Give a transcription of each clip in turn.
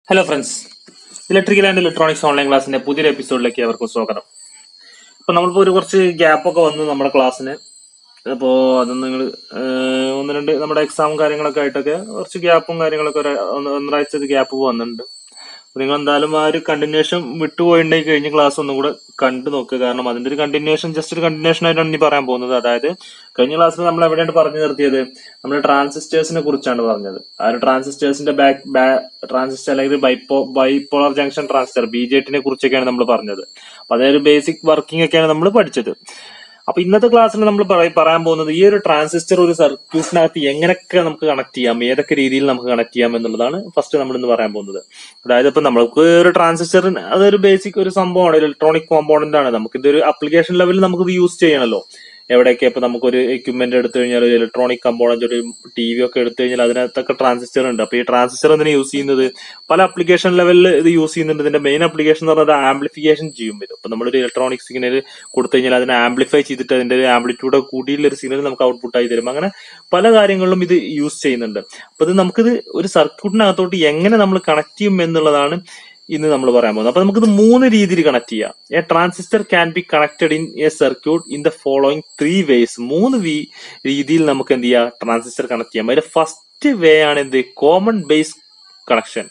Hello friends electrical and electronics online ക്ലാസ്സിന്റെ പുതിയൊരു എപ്പിസോഡിലേക്ക് അവർക്ക് സ്വാഗതം അപ്പൊ നമ്മളിപ്പോ ഒരു കുറച്ച് ഗ്യാപ്പ് ഒക്കെ വന്നു നമ്മുടെ ക്ലാസ്സിന് അപ്പോ അത് നിങ്ങൾ ഒന്ന് രണ്ട് നമ്മുടെ എക്സാം കാര്യങ്ങളൊക്കെ ആയിട്ടൊക്കെ കുറച്ച് ഗ്യാപ്പും കാര്യങ്ങളൊക്കെ ഒരു ഒന്ന് ഒന്നരാഴ്ച ഗ്യാപ്പ് വന്നിട്ടുണ്ട് അപ്പൊ നിങ്ങൾ എന്തായാലും ആ ഒരു കണ്ടിന്യൂഷൻ വിട്ടുപോയിട്ടുണ്ടെങ്കിൽ കഴിഞ്ഞ ക്ലാസ് ഒന്നും കൂടെ കണ്ടു നോക്കുക കാരണം അതിന്റെ ഒരു കണ്ടിന്യൂഷൻ ജസ്റ്റ് ഒരു കണ്ടിന്യൂഷൻ ആയിട്ടാണ് ഇനി പറയാൻ പോകുന്നത് അതായത് കഴിഞ്ഞ ക്ലാസ്സിൽ നമ്മൾ എവിടെയാണ് പറഞ്ഞു നിർത്തിയത് നമ്മൾ ട്രാൻസിസ്റ്റേഴ്സിനെ കുറിച്ചാണ് പറഞ്ഞത് ആ ഒരു ട്രാൻസിസ്റ്റേഴ്സിന്റെ ബാക്ക് ട്രാൻസിസ്റ്റർ അല്ലെങ്കിൽ ബൈപ്പോ bipolar junction transistor B J ടിനെ കുറിച്ചൊക്കെയാണ് നമ്മൾ പറഞ്ഞത് അപ്പൊ അതൊരു ബേസിക് വർക്കിംഗ് ഒക്കെയാണ് നമ്മൾ പഠിച്ചത് അപ്പൊ ഇന്നത്തെ ക്ലാസ്സിൽ നമ്മൾ പറയ- പറയാൻ പോകുന്നത് ഈ ഒരു ട്രാൻസിസ്റ്റർ ഒരു സർക്യൂട്ടിനകത്ത് എങ്ങനെയൊക്കെ നമുക്ക് കണക്ട് ചെയ്യാം ഏതൊക്കെ രീതിയിൽ നമുക്ക് കണക്ട് ചെയ്യാം എന്നുള്ളതാണ് ഫസ്റ്റ് നമ്മൾ ഇന്ന് പറയാൻ പോകുന്നത് അതായത് ഇപ്പൊ നമുക്ക് ഒരു ട്രാൻസിസ്റ്റർ അതൊരു ബേസിക് ഒരു സംഭവമാണ് ഇലക്ട്രോണിക് കോമ്പോണന്റ് ആണ് നമുക്ക് ഇതൊരു അപ്ലിക്കേഷൻ ലെവലിൽ നമുക്ക് ഇത് യൂസ് ചെയ്യണമല്ലോ എവിടെയൊക്കെ ഇപ്പൊ നമുക്കൊരു എക്യുപ്മെന്റ് എടുത്തു കഴിഞ്ഞാൽ ഒരു ഇലക്ട്രോണിക് കമ്പോണന്റ് ഒരു ടി വി ഒക്കെ എടുത്തു കഴിഞ്ഞാൽ അതിനകത്തൊക്കെ ട്രാൻസിസ്റ്റർ ഉണ്ട് അപ്പൊ ഈ ട്രാൻസിസ്റ്റർ എന്തിനാ യൂസ് ചെയ്യുന്നത് പല അപ്ലിക്കേഷൻ ലെവലിൽ ഇത് യൂസ് ചെയ്യുന്നുണ്ട് ഇതിന്റെ മെയിൻ അപ്ലിക്കേഷൻ എന്ന് പറഞ്ഞാൽ ആംപ്ലിഫിക്കേഷൻ ചെയ്യും ഇത് അപ്പൊ നമ്മളൊരു ഇലക്ട്രോണിക് സിഗ്നൽ കൊടുത്തു കഴിഞ്ഞാൽ അതിനെ ആംപ്ലിഫൈ ചെയ്തിട്ട് അതിന്റെ ഒരു ആംപ്ലിറ്റ്യൂഡ് കൂടിയുള്ള ഒരു സിഗ്നൽ നമുക്ക് ഔട്ട്പുട്ട് ആയി തരും അങ്ങനെ പല കാര്യങ്ങളിലും ഇത് യൂസ് ചെയ്യുന്നുണ്ട് അപ്പൊ ഇത് നമുക്കിത് ഒരു സർക്യൂട്ടിനകത്തോട്ട് എങ്ങനെ നമ്മൾ കണക്ട് ചെയ്യും എന്നുള്ളതാണ് ഇന്ന് നമ്മൾ പറയാൻ പോകുന്നത് അപ്പൊ നമുക്കിത് മൂന്ന് രീതിയിൽ കണക്ട് ചെയ്യാം a transistor can be connected in a circuit in the following three ways മൂന്ന് വി രീതിയിൽ നമുക്ക് എന്ത് ചെയ്യാം ട്രാൻസിസ്റ്റർ കണക്ട് ചെയ്യാം അതിൽ ഫസ്റ്റ് വേ ആണ് എന്ത് കോമൺ ബേസ് കണക്ഷൻ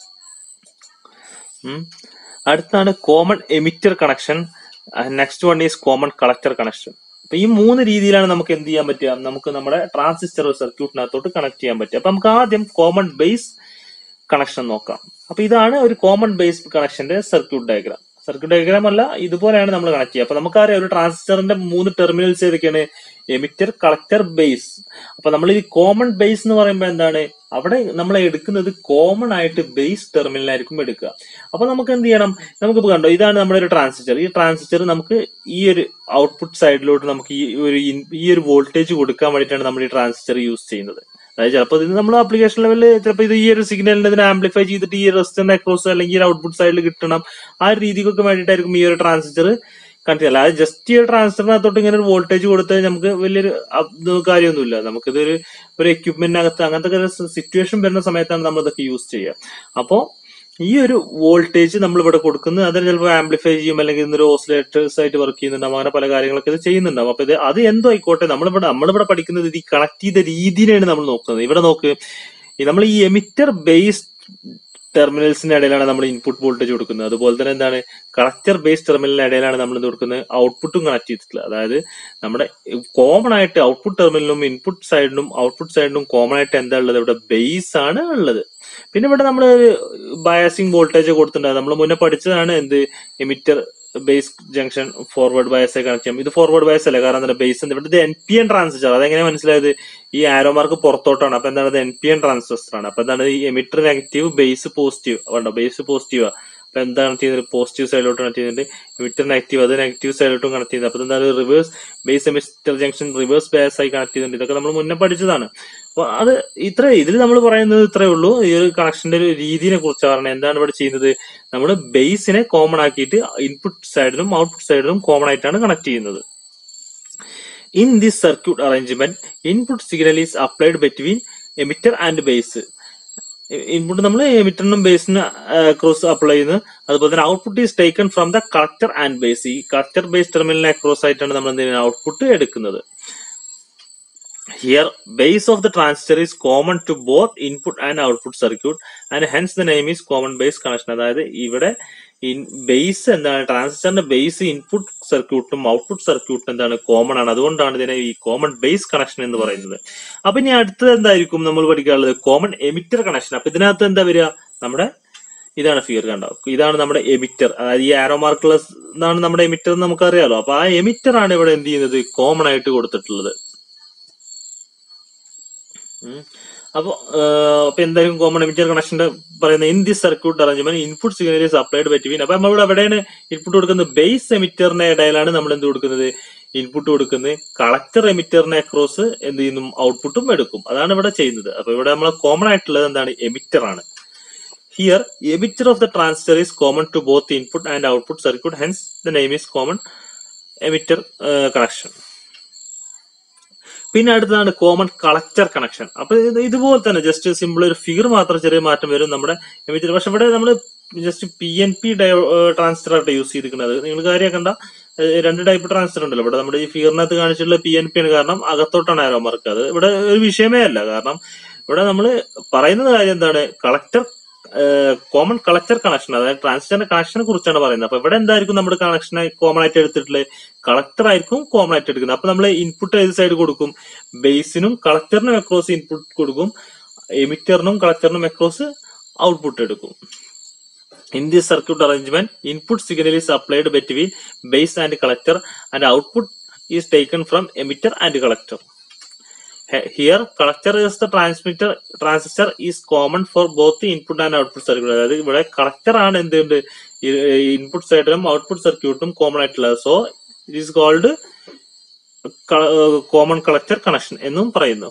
അടുത്താണ് common emitter connection next one is common collector connection അപ്പൊ ഈ മൂന്ന് രീതിയിലാണ് നമുക്ക് എന്ത് ചെയ്യാൻ പറ്റുക നമുക്ക് നമ്മുടെ ട്രാൻസിസ്റ്റർ സർക്യൂട്ടിനകത്തോട്ട് കണക്ട് ചെയ്യാൻ പറ്റുക അപ്പൊ നമുക്ക് ആദ്യം കോമൺ ബേസ് കണക്ഷൻ നോക്കാം അപ്പൊ ഇതാണ് ഒരു കോമൺ ബേസ് കണക്ഷന്റെ സർക്യൂട്ട് ഡയഗ്രാം സർക്യൂട്ട് ഡയഗ്രാം അല്ല ഇതുപോലെയാണ് നമ്മൾ കണക്ട് ചെയ്യുക അപ്പൊ നമുക്കറിയാം ഒരു ട്രാൻസിസ്റ്ററിന്റെ മൂന്ന് ടെർമിനൽസ് ഏതൊക്കെയാണ് എമിറ്റർ കളക്ടർ ബേസ് അപ്പൊ നമ്മൾ ഈ കോമൺ ബേസ് എന്ന് പറയുമ്പോൾ എന്താണ് അവിടെ നമ്മൾ എടുക്കുന്നത് കോമൺ ആയിട്ട് ബേസ് ടെർമിനലായിരിക്കും എടുക്കുക അപ്പൊ നമുക്ക് എന്ത് ചെയ്യണം നമുക്ക് ഇപ്പൊ കണ്ടോ ഇതാണ് നമ്മുടെ ഒരു ട്രാൻസിസ്റ്റർ ഈ ട്രാൻസിസ്റ്റർ നമുക്ക് ഈ ഒരു ഔട്ട്പുട്ട് സൈഡിലോട്ട് നമുക്ക് ഈ ഒരു ഇൻ- ഈ ഒരു വോൾട്ടേജ് കൊടുക്കാൻ വേണ്ടിയിട്ടാണ് നമ്മൾ ഈ ട്രാൻസിസ്റ്റർ യൂസ് ചെയ്യുന്നത് അതായത് ചിലപ്പോൾ ഇത് നമ്മൾ ആപ്ലിക്കേഷൻ ലെവലിൽ ചിലപ്പോൾ ഇത് ഈ ഒരു സിഗ്നലിന്റെ ഇതിനെ ആംപ്ലിഫൈ ചെയ്തിട്ട് ഈ റെസിസ്റ്ററിന്റെ അക്രോസ് അല്ലെങ്കിൽ ഈ ഔട്ട്പുട്ട് സൈഡിൽ കിട്ടണം ആ ഒരു രീതിക്കൊക്കെ വേണ്ടിയിട്ടായിരിക്കും ഈ ഒരു ട്രാൻസിസ്റ്റർ കണക്ട് ചെയ്യുക അല്ലാതെ ജസ്റ്റ് ഈ ഒരു ട്രാൻസിസ്റ്ററിനകത്തോട്ട് ഇങ്ങനെ ഒരു വോൾട്ടേജ് കൊടുത്താൽ നമുക്ക് വലിയൊരു അ- ഇത് കാര്യമൊന്നുമില്ല നമുക്കിതൊരു ഒരു എക്യുപ്മെന്റിനകത്ത് അങ്ങനത്തെ സിറ്റുവേഷൻ വരുന്ന സമയത്താണ് നമ്മൾ ഇതൊക്കെ യൂസ് ചെയ്യുക അപ്പോൾ ഈ ഒരു വോൾട്ടേജ് നമ്മൾ ഇവിടെ കൊടുക്കുന്നത് അതിന് ചിലപ്പോൾ ആംപ്ലിഫൈ ചെയ്യും അല്ലെങ്കിൽ ഇന്നൊരു ഓസിലേറ്റേഴ്സ് ആയിട്ട് വർക്ക് ചെയ്യുന്നുണ്ടാവും അങ്ങനെ പല കാര്യങ്ങളൊക്കെ ഇത് ചെയ്യുന്നുണ്ടാവും അപ്പൊ ഇത് അത് എന്തോ ആയിക്കോട്ടെ നമ്മളിവിടെ നമ്മളിവിടെ പഠിക്കുന്നത് ഇത് ഈ കണക്ട് ചെയ്ത രീതിയിലാണ് നമ്മൾ നോക്കുന്നത് ഇവിടെ നോക്ക് ഈ നമ്മൾ ഈ എമിറ്റർ ബേസ് ടെർമിനൽസിന്റെ ഇടയിലാണ് നമ്മൾ ഇൻപുട്ട് വോൾട്ടേജ് കൊടുക്കുന്നത് അതുപോലെ തന്നെ എന്താണ് കളക്ടർ ബേസ് ടെർമിനലിന്റെ ഇടയിലാണ് നമ്മൾ ഇത് കൊടുക്കുന്നത് ഔട്ട്പുട്ടും കണക്ട് ചെയ്തിട്ടുള്ളത് അതായത് നമ്മുടെ കോമൺ ആയിട്ട് ഔട്ട്പുട്ട് ടെർമിനലിനും ഇൻപുട്ട് സൈഡിനും ഔട്ട്പുട്ട് സൈഡിനും കോമൺ ആയിട്ട് എന്താ ഉള്ളത് ഇവിടെ ബേസ് ആണ് ഉള്ളത് പിന്നെ ഇവിടെ നമ്മൾ ബയാസിങ് വോൾട്ടേജ് കൊടുത്തിട്ടുണ്ട് നമ്മൾ മുന്നേ പഠിച്ചതാണ് എന്ത് emitter base junction forward bias connect ചെയ്യാം ഇത് ഫോർവേഡ് ബയസ് അല്ല കാരണം എന്താ ബേസ് ഉണ്ട് ഇവിടെ ഇത് എൻ പി എൻ ട്രാൻസിസ്റ്റർ അതെങ്ങനെ മനസ്സിലായത് ഈ ആരോ മാർക്ക് പുറത്തോട്ടാണ് അപ്പൊ എന്താണ് ഇത് എൻ പി എൻ ട്രാൻസിസ്റ്റർ ആണ് അപ്പൊ എന്താണ് ഈ എമിറ്റർ നെഗറ്റീവ് ബേസ് പോസിറ്റീവ് വേണ്ട ബേസ് പോസിറ്റീവ് അപ്പൊ എന്താണ് ചെയ്യുന്നത് പോസിറ്റീവ് സൈഡിലോട്ട് കണക്ട് ചെയ്യുന്നുണ്ട് എമിറ്റർ നെഗറ്റീവ് അത് നെഗറ്റീവ് സൈഡിലോട്ടും കണക്ട് ചെയ്യുന്നത് അപ്പൊ എന്താണ് reverse base emitter junction reverse bias ആയി കണക്ട് ചെയ്യുന്നുണ്ട് ഇതൊക്കെ നമ്മൾ മുന്നേ പഠിച്ചതാണ് അപ്പൊ അത് ഇത്ര ഇതിൽ നമ്മൾ പറയുന്നത് ഇത്രേ ഉള്ളൂ ഈ ഒരു കണക്ഷന്റെ ഒരു രീതിയെ കുറിച്ചാണ് പറഞ്ഞത് എന്താണ് ഇവിടെ ചെയ്യുന്നത് നമ്മൾ ബേസിനെ കോമൺ ആക്കിയിട്ട് ഇൻപുട്ട് സൈഡിലും ഔട്ട്പുട്ട് സൈഡിലും കോമൺ ആയിട്ടാണ് കണക്ട് ചെയ്യുന്നത് in this circuit arrangement input signal is applied between emitter and base input നമ്മൾ എമിറ്ററിനും ബേസിന് ക്രോസ് അപ്ലൈ ചെയ്യുന്നു അതുപോലെ തന്നെ output is taken from the collector and base ഈ കളക്ടർ ബേസ് ടെർമിനലിനെ ക്രോസ് ആയിട്ടാണ് നമ്മൾ എന്തെങ്കിലും ഔട്ട്പുട്ട് എടുക്കുന്നത് Here, base of the transistor is common to both input and output circuit and hence the name is common base connection. അതായത് ഇവിടെ base എന്താണ് ട്രാൻസിസ്റ്ററിന്റെ ബേസ് ഇൻപുട്ട് സർക്യൂട്ടും ഔട്ട്പുട്ട് സർക്യൂട്ടും എന്താണ് കോമൺ ആണ് അതുകൊണ്ടാണ് ഇതിനെ ഈ കോമൺ ബേസ് കണക്ഷൻ എന്ന് പറയുന്നത് അപ്പൊ ഇനി അടുത്തത് എന്തായിരിക്കും നമ്മൾ പഠിക്കാനുള്ളത് കോമൺ എമിറ്റർ കണക്ഷൻ അപ്പൊ ഇതിനകത്ത് എന്താ വരിക നമ്മുടെ ഇതാണ് ഫിഗർ കണ്ടോ ഇതാണ് നമ്മുടെ എമിറ്റർ അതായത് ഈ ആരോ മാർക്കുള്ള ഇതാണ് നമ്മുടെ എമിറ്റർ എന്ന് നമുക്കറിയാലോ അപ്പൊ ആ എമിറ്റർ ആണ് ഇവിടെ എന്ത് ചെയ്യുന്നത് കോമൺ ആയിട്ട് കൊടുത്തിട്ടുള്ളത് ഉം. അപ്പൊ ഏഹ്, അപ്പൊ എന്തായാലും കോമൺ എമിറ്റർ കണക്ഷന്റെ പറയുന്ന in this circuit arrangement input signal is applied between അപ്പൊ നമ്മളിവിടെ എവിടെയാണ് ഇൻപുട്ട് കൊടുക്കുന്നത് ബേസ് എമിറ്ററിന്റെ ഇടയിലാണ് നമ്മൾ എന്ത് കൊടുക്കുന്നത് ഇൻപുട്ട് കൊടുക്കുന്നത് കളക്ടർ എമിറ്ററിനെ അക്രോസ് എന്ത് ചെയ്യുന്നു ഔട്ട്പുട്ടും എടുക്കും അതാണ് ഇവിടെ ചെയ്യുന്നത് അപ്പൊ ഇവിടെ നമ്മൾ കോമൺ ആയിട്ടുള്ളത് എന്താണ് എമിറ്റർ ആണ് here emitter of the transistor is common to both input and output circuit hence the name is common emitter connection പിന്നെ അടുത്തതാണ് കോമൺ കളക്ടർ കണക്ഷൻ അപ്പൊ ഇത് ഇതുപോലെ തന്നെ ജസ്റ്റ് സിമ്പിൾ ഒരു ഫിഗർ മാത്രം ചെറിയ മാറ്റം വരും നമ്മുടെ എമിറ്റർ പക്ഷെ ഇവിടെ നമ്മൾ just P N P transfer ആയിട്ട് യൂസ് ചെയ്തിരിക്കുന്നത് നിങ്ങൾ കാര്യമാക്കണ്ട ഏഹ് രണ്ട് ടൈപ്പ് ട്രാൻസ്ഫർ ഉണ്ടല്ലോ ഇവിടെ നമ്മുടെ ഈ ഫിഗറിനകത്ത് കാണിച്ചിട്ടുള്ള പി എൻ പി ആണ് കാരണം അകത്തോട്ടാണ് ആരോ മാർക്ക് അത് ഇവിടെ ഒരു വിഷയമേ അല്ല കാരണം ഇവിടെ നമ്മൾ പറയുന്ന കാര്യം എന്താണ് കളക്ടർ കോമൺ കളക്ടർ കണക്ഷൻ അതായത് ട്രാൻസ്ജെൻഡർ കണക്ഷനെ കുറിച്ചാണ് പറയുന്നത് അപ്പൊ ഇവിടെ എന്തായിരിക്കും നമ്മുടെ കണക്ഷനെ കോമൺ ആയിട്ട് എടുത്തിട്ടുള്ളത് കളക്ടർ ആയിരിക്കും കോമൺ ആയിട്ട് എടുക്കുന്നത് അപ്പൊ നമ്മൾ ഇൻപുട്ട് ഏത് സൈഡ് കൊടുക്കും ബേസിനും കളക്ടറിനും അക്രോസ് ഇൻപുട്ട് കൊടുക്കും എമിറ്ററിനും കളക്ടറിനും അക്രോസ് ഔട്ട്പുട്ട് എടുക്കും In this circuit arrangement, input signal is applied between base and collector and output is taken from emitter and collector. He- Here, collector is the transmitter transistor is common for both the input and output circuit. അതായത് ഇവിടെ collector ആണ് എന്തുണ്ട് input സൈഡിലും output സർക്യൂട്ടും common ആയിട്ടുള്ളത് so it is called common collector connection എന്നും പറയുന്നു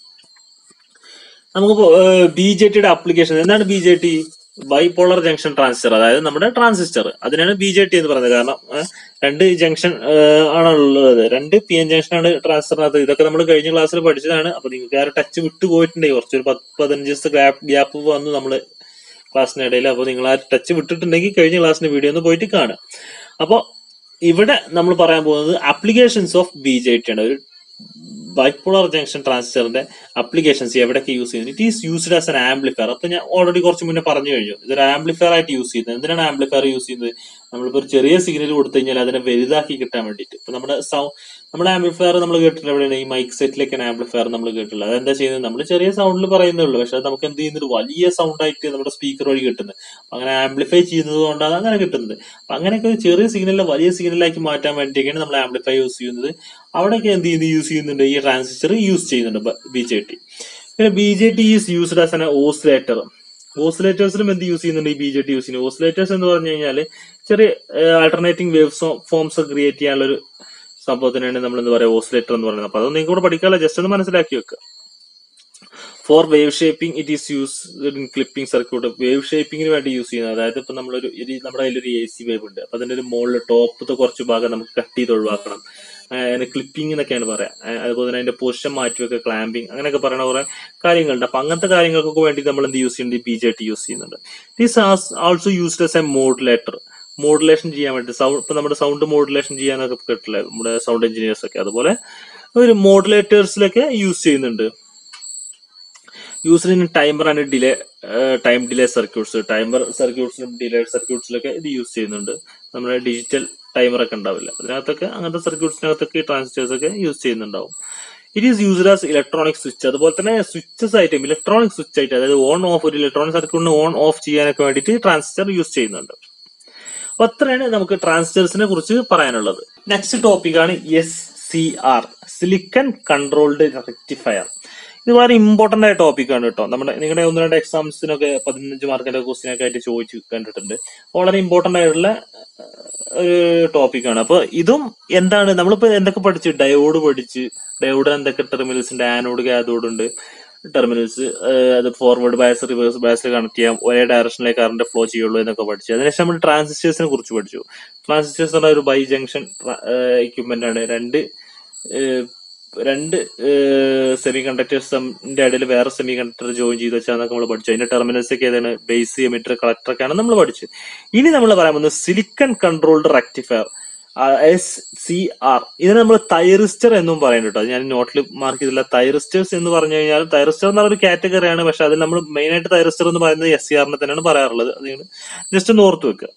നമുക്ക് ബി ജെ ടിയുടെ അപ്ലിക്കേഷൻ എന്താണ് B J T bipolar junction transistor അതായത് നമ്മുടെ ട്രാൻസിസ്റ്റർ അതിനാണ് ബി ജെ ടി എന്ന് പറയുന്നത് കാരണം ഏഹ്, രണ്ട് ജംഗ്ഷൻ ആണുള്ളത് രണ്ട് പി എൻ ജംഗ്ഷൻ ആണ് ട്രാൻസിസ്റ്ററിനകത്ത് ഇതൊക്കെ നമ്മൾ കഴിഞ്ഞ ക്ലാസ്സിൽ പഠിച്ചതാണ് അപ്പൊ നിങ്ങൾക്ക് ആ ഒരു ടച്ച് വിട്ടു പോയിട്ടുണ്ടെങ്കിൽ കുറച്ചൊരു പത്ത് പതിനഞ്ച് ദിവസത്തെ ഗ്യാപ്പ് ഗ്യാപ്പ് വന്നു നമ്മൾ ക്ലാസ്സിനിടയിൽ അപ്പോൾ നിങ്ങൾ ആ ടച്ച് വിട്ടിട്ടുണ്ടെങ്കിൽ കഴിഞ്ഞ ക്ലാസ്സിന്റെ വീഡിയോ ഒന്ന് പോയിട്ട് കാണുക അപ്പോൾ ഇവിടെ നമ്മൾ പറയാൻ പോകുന്നത് applications of B J T ആണ് ഒരു ബൈപോളർ ജംഗ്ഷൻ ട്രാൻസിസ്റ്ററിന്റെ അപ്ലിക്കേഷൻസ് എവിടെയൊക്കെ യൂസ് ചെയ്യുന്നത് it is used as an amplifier അപ്പൊ ഞാൻ ഓൾറെഡി കുറച്ച് മുന്നേ പറഞ്ഞു കഴിഞ്ഞു ഇതൊരു ആംപ്ലിഫയർ ആയിട്ട് യൂസ് ചെയ്യുന്നത് എന്തിനാണ് ആംപ്ലിഫയർ യൂസ് ചെയ്യുന്നത് നമ്മളിപ്പോ ഒരു ചെറിയ സിഗ്നൽ കൊടുത്തു കഴിഞ്ഞാൽ അതിനെ വലുതാക്കി കിട്ടാൻ വേണ്ടിയിട്ട് ഇപ്പൊ നമ്മുടെ സൗ നമ്മുടെ ആംപ്ലിഫയർ നമ്മൾ കേട്ടിട്ടുള്ള എവിടെയാണ് ഈ മൈക്ക് സെറ്റിലേക്കാണ് ആംപ്ലിഫയർ നമ്മൾ കേട്ടിട്ടുള്ളത് അതെന്താ ചെയ്യുന്നത് നമ്മൾ ചെറിയ സൗണ്ടിൽ പറയുന്നേ ഉള്ളൂ പക്ഷെ അത് നമുക്ക് എന്ത് ചെയ്യുന്നത് വലിയ സൗണ്ട് ആയിട്ട് നമ്മുടെ സ്പീക്കർ വഴി കിട്ടുന്നത് അപ്പൊ അങ്ങനെ ആംപ്ലിഫൈ ചെയ്യുന്നത് കൊണ്ടാണ് അങ്ങനെ കിട്ടുന്നത് അപ്പൊ അങ്ങനെയൊക്കെ ഒരു ചെറിയ സിഗ്നലിനെ വലിയ സിഗ്നലാക്കി മാറ്റാൻ വേണ്ടിയൊക്കെയാണ് നമ്മൾ ആംപ്ലിഫൈ യൂസ് ചെയ്യുന്നത് അവിടെയൊക്കെ എന്ത് ചെയ്യുന്നത് യൂസ് ചെയ്യുന്നുണ്ട് ഈ ട്രാൻസിസ്റ്റർ യൂസ് ചെയ്യുന്നുണ്ട് ബി ജെ ടി പിന്നെ B J T is used as an oscillator ഓസിലേറ്റേഴ്സിലും എന്ത് യൂസ് ചെയ്യുന്നുണ്ട് ഈ ബി ജെ ടി യൂസ് ചെയ്യുന്നത് ഓസിലേറ്റേഴ്സ് എന്ന് പറഞ്ഞു കഴിഞ്ഞാൽ ചെറിയ ആൾട്ടർനേറ്റിംഗ് വേവ്സ് ഫോംസ് ക്രിയേറ്റ് ചെയ്യാനുള്ള ഒരു സംഭവത്തിനാണ് നമ്മൾ എന്താ പറയുക ഓസിലേറ്റർ എന്ന് പറയുന്നത് അപ്പൊ അതൊന്നും നിങ്ങൾക്ക് കൂടെ പഠിക്കാനുള്ള ജസ്റ്റ് ഒന്ന് മനസ്സിലാക്കി വെക്കുക for wave shaping it is use in clipping circuit wave ഷേപ്പിംഗിന് വേണ്ടി യൂസ് ചെയ്യുന്നത് അതായത് ഇപ്പൊ നമ്മളൊരു ഒരു നമ്മുടെ കയ്യിൽ ഒരു എ സി വേവ് ഉണ്ട് അപ്പൊ അതിന്റെ ഒരു മുകളിൽ ടോപ്പത്തെ കുറച്ച് ഭാഗം നമുക്ക് കട്ട് ചെയ്ത് ഒഴിവാക്കണം അതിന് ക്ലിപ്പിംഗ് എന്നൊക്കെയാണ് പറയാം ആ, അതുപോലെ തന്നെ അതിന്റെ പൊസിഷൻ മാറ്റിവെക്കുക ക്ലാമ്പിംഗ് അങ്ങനെയൊക്കെ പറയുന്ന കുറെ കാര്യങ്ങളുണ്ട് അപ്പൊ അങ്ങനത്തെ കാര്യങ്ങൾക്കൊക്കെ വേണ്ടി നമ്മൾ എന്ത് യൂസ് ചെയ്യുന്നുണ്ട് ബി ജെ ടി യൂസ് ചെയ്യുന്നുണ്ട് it also used as a modulator modulation ചെയ്യാൻ വേണ്ടി സൗണ്ട് ഇപ്പൊ നമ്മുടെ സൗണ്ട് മോഡുലേഷൻ ചെയ്യാനൊക്കെ കേട്ടില്ലേ നമ്മുടെ സൗണ്ട് എഞ്ചിനീയേഴ്സ് ഒക്കെ അതുപോലെ ഒരു മോഡുലേറ്റേഴ്സിലൊക്കെ യൂസ് ചെയ്യുന്നുണ്ട് used in timer and delay time delay circuits timer സർക്യൂട്ട്സിലും ഡിലേ സർക്യൂട്ട്സിലൊക്കെ ഇത് യൂസ് ചെയ്യുന്നുണ്ട് നമ്മുടെ ഡിജിറ്റൽ ടൈമർ ഒക്കെ ഉണ്ടാവില്ല അതിനകത്തൊക്കെ അങ്ങനത്തെ സർക്യൂട്ട്സിനകത്തൊക്കെ ഈ ട്രാൻസിസ്റ്റേഴ്സ് ഒക്കെ യൂസ് ചെയ്യുന്നുണ്ടാവും it is used as electronic switch അതുപോലെ തന്നെ സ്വിച്ചസ് ആയിട്ട് ഇലക്ട്രോണിക് സ്വിച്ച് ആയിട്ട് അതായത് ഓൺ ഓഫ് ഒരു ഇലക്ട്രോണിക് സർക്യൂട്ടിന് ഓൺ ഓഫ് ചെയ്യാനൊക്കെ വേണ്ടിയിട്ട് ട്രാൻസിസ്റ്റർ യൂസ് ചെയ്യുന്നുണ്ട് അപ്പൊ അത്രയാണ് നമുക്ക് ട്രാൻസിസ്റ്റേഴ്സിനെ കുറിച്ച് പറയാനുള്ളത് നെക്സ്റ്റ് ടോപ്പിക് ആണ് S C R silicon controlled rectifier ഇത് വളരെ ഇമ്പോർട്ടന്റ് ആയ ടോപ്പിക് ആണ് കേട്ടോ നമ്മുടെ നിങ്ങളുടെ ഒന്ന് രണ്ട് എക്സാംസിനൊക്കെ പതിനഞ്ച് മാർക്കിന്റെ ക്വസ്റ്റ്യൻ ഒക്കെ ആയിട്ട് ചോദിച്ചു കണ്ടിട്ടുണ്ട് വളരെ ഇമ്പോർട്ടന്റ് ആയിട്ടുള്ള ഏഹ്, ഒരു ടോപ്പിക് ആണ് അപ്പൊ ഇതും എന്താണ് നമ്മളിപ്പോ എന്തൊക്കെ പഠിച്ചു ഡയോഡ് പഠിച്ച് ഡയോഡ് എന്തൊക്കെ ടെർമിനൽസ് ഉണ്ട് ആനോഡ് കാഥോഡ് ഉണ്ട് ടെർമിനൽസ് അത് ഫോർവേഡ് ബയസ് റിവേഴ്സ് ബയസിൽ കണക്ട് ചെയ്യാം ഒരേ ഡയറക്ഷനിലെ കറണ്ട് ഫ്ലോ ചെയ്യുള്ളൂ എന്നൊക്കെ പഠിച്ചു അതിനുശേഷം നമ്മൾ ട്രാൻസിസ്റ്റേഴ്സിനെ കുറിച്ച് പഠിച്ചു ട്രാൻസിസ്റ്റേഴ്സ് പറഞ്ഞ ഒരു ബൈ ജംഗ്ഷൻ എക്യുപ്മെന്റ് ആണ് രണ്ട് ഏഹ്, രണ്ട് സെമി കണ്ടക്ടേഴ്സിന്റെ ഇടയിൽ വേറെ സെമി കണ്ടക്ടർ ജോയിൻ ചെയ്ത് വെച്ചാൽ നമ്മൾ പഠിച്ചു അതിന്റെ ടെർമിനൽസ് ഒക്കെ ഏതാണ് ബേസ് എമിറ്റർ കളക്ടർ ഒക്കെയാണ് നമ്മൾ പഠിച്ചത് ഇനി നമ്മൾ പറയാൻ പോകുന്നത് silicon controlled rectifier S C R ഇതിനെ നമ്മൾ തൈറിസ്റ്റർ എന്നും പറയുന്നുണ്ട് കേട്ടോ ഞാൻ നോട്ടിൽ മാർക്ക് ചെയ്തില്ല തൈറിസ്റ്റേഴ്സ് എന്ന് പറഞ്ഞു കഴിഞ്ഞാൽ തൈറിസ്റ്റർ എന്ന് പറഞ്ഞ ഒരു കാറ്റഗറിയാണ് പക്ഷെ അതിൽ നമ്മൾ മെയിൻ ആയിട്ട് തൈറിസ്റ്റർ എന്ന് പറയുന്നത് എസ് സി ആറിനെ തന്നെയാണ് പറയാറുള്ളത് അത് നിങ്ങൾ ജസ്റ്റ് ഒന്ന് ഓർത്ത് വെക്കുക